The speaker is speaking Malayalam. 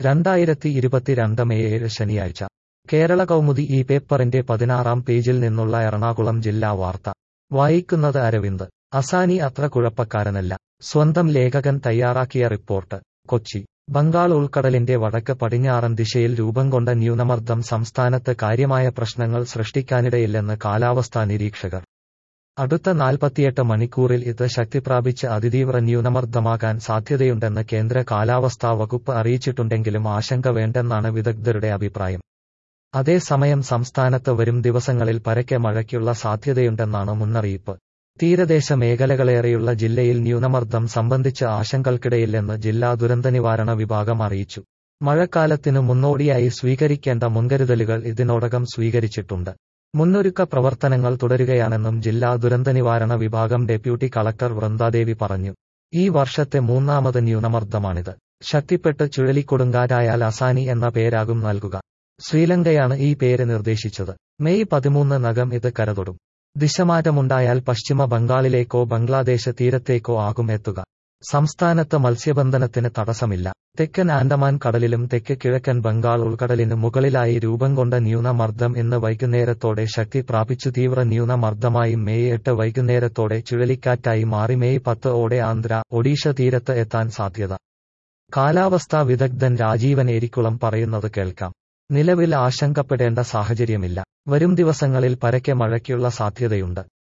രണ്ടായിരത്തി ഇരുപത്തിരണ്ട് മെയ് ഏഴ് ശനിയാഴ്ച കേരള കൗമുദി ഈ പേപ്പറിന്റെ പതിനാറാം പേജിൽ നിന്നുള്ള എറണാകുളം ജില്ലാ വാർത്ത വായിക്കുന്നത് അരവിന്ദ് അസാനി അത്ര കുഴപ്പക്കാരനല്ല സ്വന്തം ലേഖകൻ തയ്യാറാക്കിയ റിപ്പോർട്ട് കൊച്ചി ബംഗാൾ ഉൾക്കടലിന്റെ വടക്ക് പടിഞ്ഞാറൻ ദിശയിൽ രൂപം കൊണ്ട ന്യൂനമർദ്ദം സംസ്ഥാനത്ത് കാര്യമായ പ്രശ്നങ്ങൾ സൃഷ്ടിക്കാനിടയില്ലെന്ന് കാലാവസ്ഥാ നിരീക്ഷകർ അടുത്ത നാൽപ്പത്തിയെട്ട് മണിക്കൂറിൽ ഇത് ശക്തിപ്രാപിച്ച് അതിതീവ്ര ന്യൂനമർദ്ദമാകാൻ സാധ്യതയുണ്ടെന്ന് കേന്ദ്ര കാലാവസ്ഥാ വകുപ്പ് അറിയിച്ചിട്ടുണ്ടെങ്കിലും ആശങ്ക വേണ്ടെന്നാണ് വിദഗ്ധരുടെ അഭിപ്രായം അതേസമയം സംസ്ഥാനത്ത് വരും ദിവസങ്ങളിൽ പരക്കെ മഴയ്ക്കുള്ള സാധ്യതയുണ്ടെന്നാണ് മുന്നറിയിപ്പ് തീരദേശ മേഖലകളേറെയുള്ള ജില്ലയിൽ ന്യൂനമർദ്ദം സംബന്ധിച്ച് ആശങ്കകൾക്കിടയില്ലെന്ന് ജില്ലാ ദുരന്തനിവാരണ വിഭാഗം അറിയിച്ചു മഴക്കാലത്തിനു മുന്നോടിയായി സ്വീകരിക്കേണ്ട മുൻകരുതലുകൾ ഇതിനോടകം സ്വീകരിച്ചിട്ടുണ്ട് മുന്നൊരുക്ക പ്രവർത്തനങ്ങൾ തുടരുകയാണെന്നും ജില്ലാ ദുരന്തനിവാരണ വിഭാഗം ഡെപ്യൂട്ടി കളക്ടർ വൃന്ദാദേവി പറഞ്ഞു ഈ വർഷത്തെ മൂന്നാമത് ന്യൂനമർദ്ദമാണിത് ശക്തിപ്പെട്ട് ചുഴലിക്കൊടുങ്കാറ്റായാൽ അസാനി എന്ന പേരാകും നൽകുക ശ്രീലങ്കയാണ് ഈ പേര് നിർദ്ദേശിച്ചത് മെയ് പതിമൂന്ന് നകം ഇത് കരതൊടും ദിശമാറ്റമുണ്ടായാൽ പശ്ചിമ ബംഗാളിലേക്കോ ബംഗ്ലാദേശ് തീരത്തേക്കോ ആകും എത്തുക സംസ്ഥാനത്ത് മത്സ്യബന്ധനത്തിന് തടസ്സമില്ല തെക്കൻ ആൻഡമാൻ കടലിലും തെക്ക് കിഴക്കൻ ബംഗാൾ ഉൾക്കടലിന് മുകളിലായി രൂപം കൊണ്ട ന്യൂനമർദ്ദം ഇന്ന് വൈകുന്നേരത്തോടെ ശക്തി പ്രാപിച്ചു തീവ്ര ന്യൂനമർദ്ദമായും മെയ് എട്ട് വൈകുന്നേരത്തോടെ ചുഴലിക്കാറ്റായി മാറി മെയ് പത്ത് ഓടെ ആന്ധ്ര ഒഡീഷ തീരത്ത് എത്താൻ സാധ്യത കാലാവസ്ഥാ വിദഗ്ധൻ രാജീവൻ ഏരിക്കുളം പറയുന്നത് കേൾക്കാം നിലവിൽ ആശങ്കപ്പെടേണ്ട സാഹചര്യമില്ല വരും ദിവസങ്ങളിൽ പരക്കെ മഴയ്ക്കുള്ള സാധ്യതയുണ്ട്